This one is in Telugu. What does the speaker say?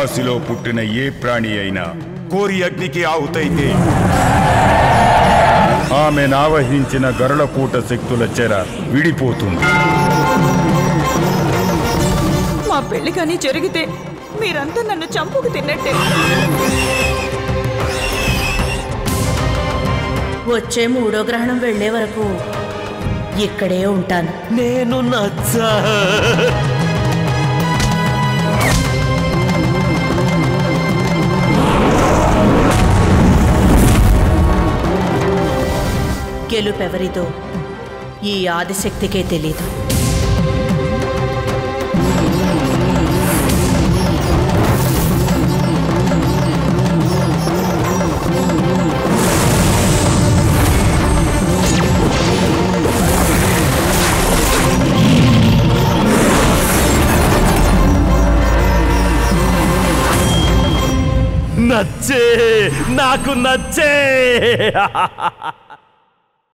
రాశిలో పుట్టిన ఏ ప్రాణి అయినా కోరి అగ్నికి ఆహుతైతే ఆమె నావహించిన గరుడకూట శక్తుల చెర విడిపోతుంది మా పెళ్లి కానీ జరిగితే మీరంతా నన్ను చంపుకు తిన్నట్టే వచ్చే మూడో గ్రహణం వెళ్లే వరకు ఇక్కడే ఉంటాను నేను నచ్చా గెలుపెవరిదో ఈ ఆదిశక్తికే తెలీదు నచ్చే నాకు నచ్చే